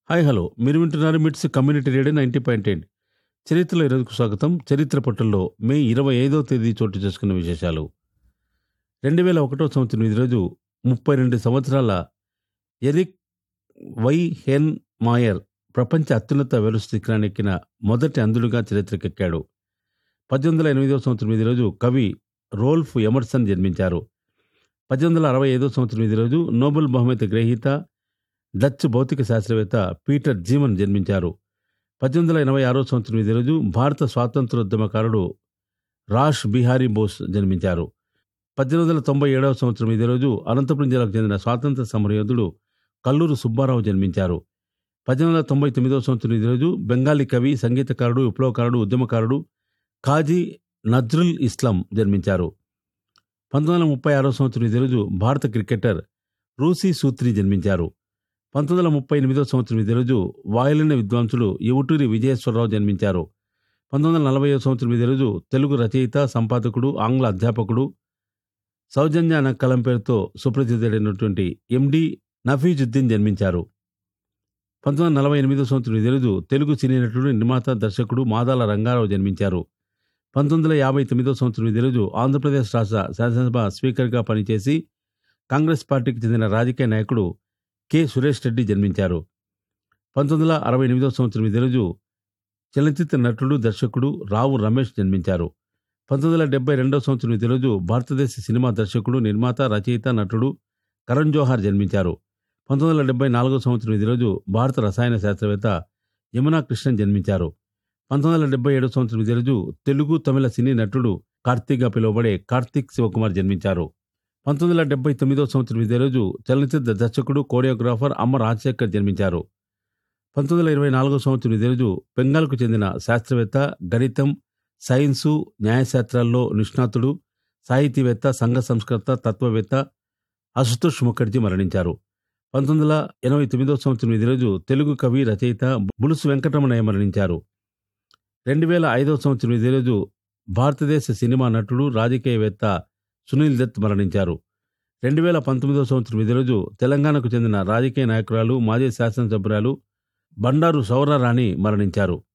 hi hello మీరు వింటున్నారు MITS community radio ninety point eight చరిత్రలో ఈరోజుకు స్వాగతం చరిత్ర పట్టుల్లో మే ఇరవై ఐదో తేదీ చోటు చేసుకున్న విశేషాలు రెండు వేల ఒకటో సంవత్సరం ఈ రోజు ముప్పై రెండు సంవత్సరాల ఎరిక్ వై హెన్ మాయర్ ప్రపంచ అత్యున్నత వెలుసు శిఖరానెక్కిన మొదటి అంధుడుగా చరిత్రకెక్కాడు పద్దెనిమిది వందల ఎనిమిదో సంవత్సరం ఈ రోజు కవి రోల్ఫ్ ఎమర్సన్ జన్మించారు పద్దెనిమిది వందల అరవై ఐదో సంవత్సరం ఈ రోజు నోబెల్ బహుమతి గ్రహీత డచ్ భౌతిక శాస్త్రవేత్త పీటర్ జీమన్ జన్మించారు పద్దెనిమిది వందల ఎనభై ఆరో సంవత్సరం ఇదే రోజు భారత స్వాతంత్రోద్యమకారుడు రాష్ బిహారీ బోస్ జన్మించారు పద్దెనిమిది వందల తొంభై ఏడవ సంవత్సరం ఇదే రోజు అనంతపురం జిల్లాకు చెందిన స్వాతంత్ర సమరయోధుడు కల్లూరు సుబ్బారావు జన్మించారు పద్దెనిమిది వందల తొంభై తొమ్మిదవ సంవత్సరం ఇదే రోజు బెంగాలీ కవి సంగీతకారుడు విప్లవకారుడు ఉద్యమకారుడు ఖాజీ నజ్రుల్ ఇస్లాం జన్మించారు పంతొమ్మిది వందల ముప్పై ఆరో సంవత్సరం ఇదే రోజు భారత క్రికెటర్ రూసీ సూత్రి జన్మించారు పంతొమ్మిది వందల ముప్పై ఎనిమిదో సంవత్సరం ఇదే రోజు వాయులిన విద్వాంసుడు యువటూరి విజయేశ్వరరావు జన్మించారు పంతొమ్మిది వందల నలభై సంవత్సరం ఇదే రోజు తెలుగు రచయిత సంపాదకుడు ఆంగ్ల అధ్యాపకుడు సౌజన్య అన్న కలం పేరుతో సుప్రసిద్ధుడైనటువంటి ఎండి నఫీజుద్దీన్ జన్మించారు పంతొమ్మిది వందల నలభై ఎనిమిదో సంవత్సరం ఇదే రోజు తెలుగు సినీ నటుడు నిర్మాత దర్శకుడు మాదాల రంగారావు జన్మించారు పంతొమ్మిది వందల యాభై తొమ్మిదో సంవత్సరం ఇదే రోజు ఆంధ్రప్రదేశ్ రాష్ట్ర శాసనసభ స్పీకర్గా పనిచేసి కాంగ్రెస్ పార్టీకి చెందిన రాజకీయ నాయకుడు కె సురేష్ రెడ్డి జన్మించారు పంతొమ్మిది వందల అరవై ఎనిమిదో సంవత్సరం ఇదే రోజు చలనచిత్ర నటుడు దర్శకుడు రావు రమేష్ జన్మించారు పంతొమ్మిది వందల డెబ్బై రెండో సంవత్సరం ఇదే రోజు భారతదేశ సినిమా దర్శకుడు నిర్మాత రచయిత నటుడు కరణ్ జోహార్ జన్మించారు పంతొమ్మిది వందల డెబ్బై నాలుగో సంవత్సరం ఇదే రోజు భారత రసాయన శాస్త్రవేత్త యమునా కృష్ణన్ జన్మించారు పంతొమ్మిది వందల డెబ్బై ఏడో సంవత్సరం ఇదే రోజు తెలుగు తమిళ సినీ నటుడు కార్తీక్గా పిలువబడే కార్తీక్ శివకుమార్ జన్మించారు పంతొమ్మిది వందల డెబ్బై తొమ్మిదో సంవత్సరం ఇదే రోజు చలనచిత్ర దర్శకుడు కోరియోగ్రాఫర్ అమ్మ రాజశేఖర్ జన్మించారు పంతొమ్మిది వందల ఇరవై నాలుగో సంవత్సరం ఇదే రోజు బెంగాల్కు చెందిన శాస్త్రవేత్త గణితం సైన్సు న్యాయశాస్త్రాల్లో నిష్ణాతుడు సాహితీవేత్త సంఘ సంస్కర్త తత్వవేత్త అశుతోష్ ముఖర్జీ మరణించారు పంతొమ్మిది వందల ఎనభై తొమ్మిదో సంవత్సరం ఇదే రోజు తెలుగు కవి రచయిత బులుసు వెంకటరమణయ్య మరణించారు రెండు వేల ఐదో సంవత్సరం ఇదే రోజు భారతదేశ సినిమా నటుడు రాజకీయవేత్త సునీల్ దత్ మరణించారు రెండు వేల పంతొమ్మిదో సంవత్సరం ఇదే రోజు తెలంగాణకు చెందిన రాజకీయ నాయకురాలు మాజీ శాసనసభ్యురాలు బండారు సౌరారాణి మరణించారు